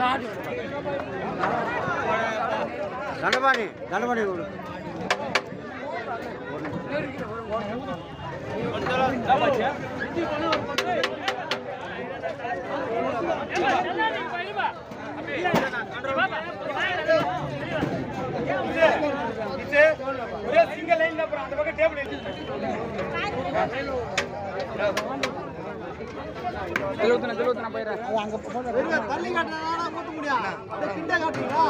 தண்டபாணி தண்டபாணி கொடு ஒரே சிங்கிள் லைன்ல அப்புறம் அந்த பக்கம் டேபிள் தள்ளி காட்டுறா ஊத்த முடியும் கிட்ட காட்டுறா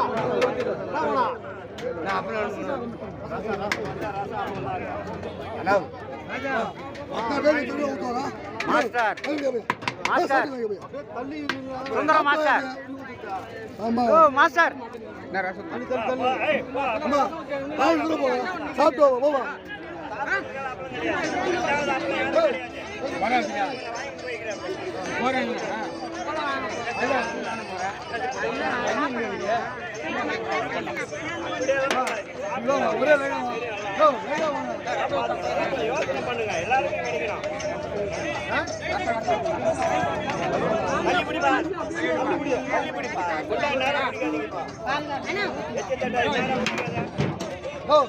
மாஸ்டர் மாஸ்டர் சுந்தரம் மாஸ்டர் ஓ மாஸ்டர் பண்ணுங்க எல்லாருமே கிடைக்கணும் தள்ளி பிடிப்பா தள்ளி பிடி தள்ளி பிடிப்பா குண்டா நேரம் பிடிக்காதீங்கப்பா எச்ச தட்டா நேரம் பிடிக்காத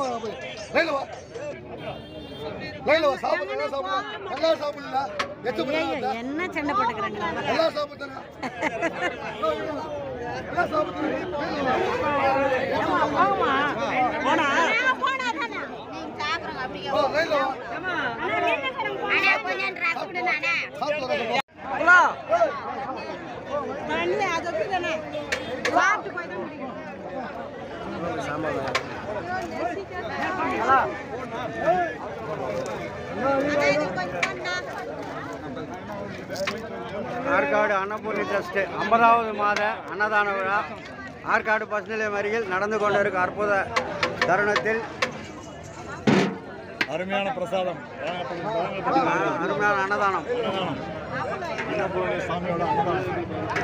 என்ன சண்டை போட்டுக்கிறாங்க போனா போனா தானே நீங்க சாப்பிடுங்க அப்படியே அண்ணா கொஞ்சம் ட்ரெஸ் விடுங்க அண்ணா தண்ணி அது தானே சாப்பிட்டு போய் தான் முடியும் ஆற்காடு அன்னபூர்ணி ட்ரஸ்ட் ஐம்பதாவது மாத அன்னதான விழா ஆற்காடு பஸ் நிலையம் அருகில் நடந்து கொண்டிருக்கும் அற்புத தருணத்தில் அருமையான பிரசாதம் ஆ, அருமையான அன்னதானம் அன்னபூரணி சாமியோட அன்னதானம்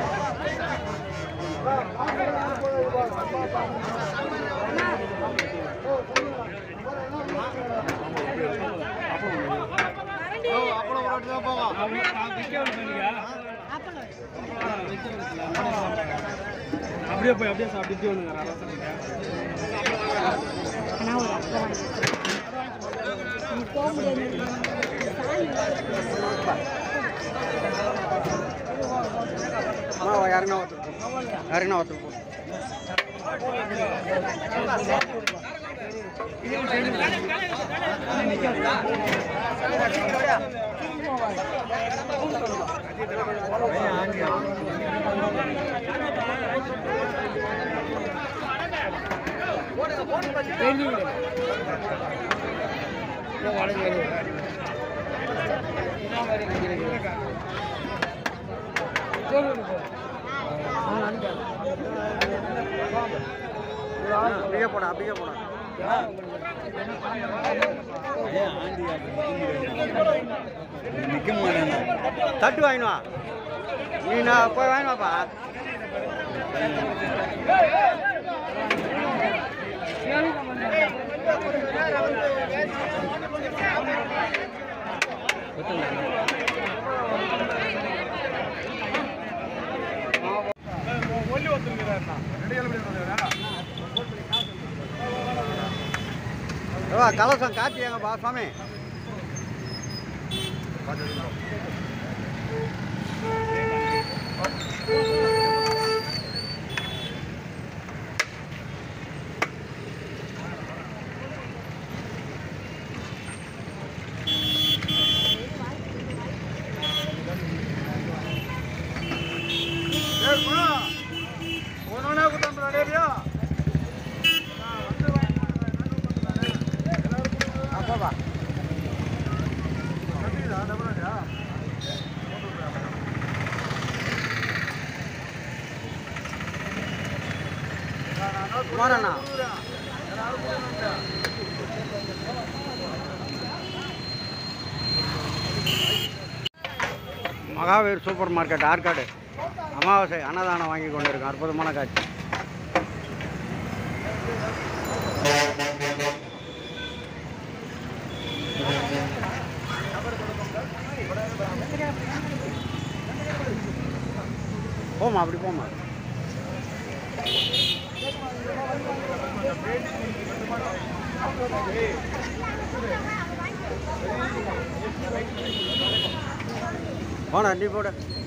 அப்படியே போய் அப்படியே சாப்பிட்டு வந்துங்க அம்மா யாருன்னா ஒருத்தர் போ. யாருன்னா ஒருத்தர் போ. அப்படியே போடா அப்படியே போடா நிக்க மாட்டேன் தட்டு வாங்கினு வா நீ நான் போய் வாங்கினு வாப்பா ஏவா, கலசம் காட்சி எங்கப்பா சுவாமி அப்பா குமாரண்ணா மகாவீர் சூப்பர் மார்க்கெட் ஆற்காடு அமாவாசை அன்னதானம் வாங்கி கொண்டிருக்கோம் அற்புதமான காட்சி போமா அப்படி போமா போனா நீ போட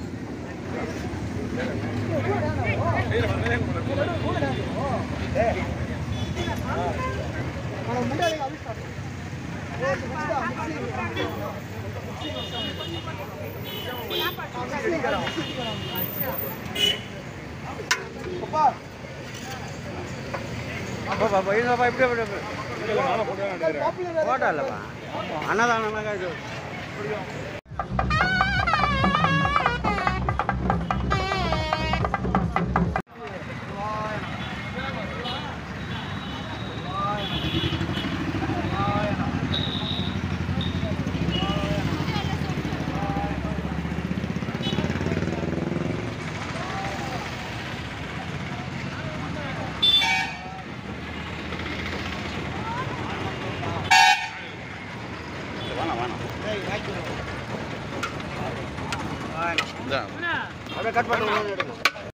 பாப்பா போய் இல்லப்பா இப்படி இப்படி இப்படி. போட்டா இல்லப்பா அன்னதானம்னாக்கா இது அப்படியே கட் பண்ணி எடுங்க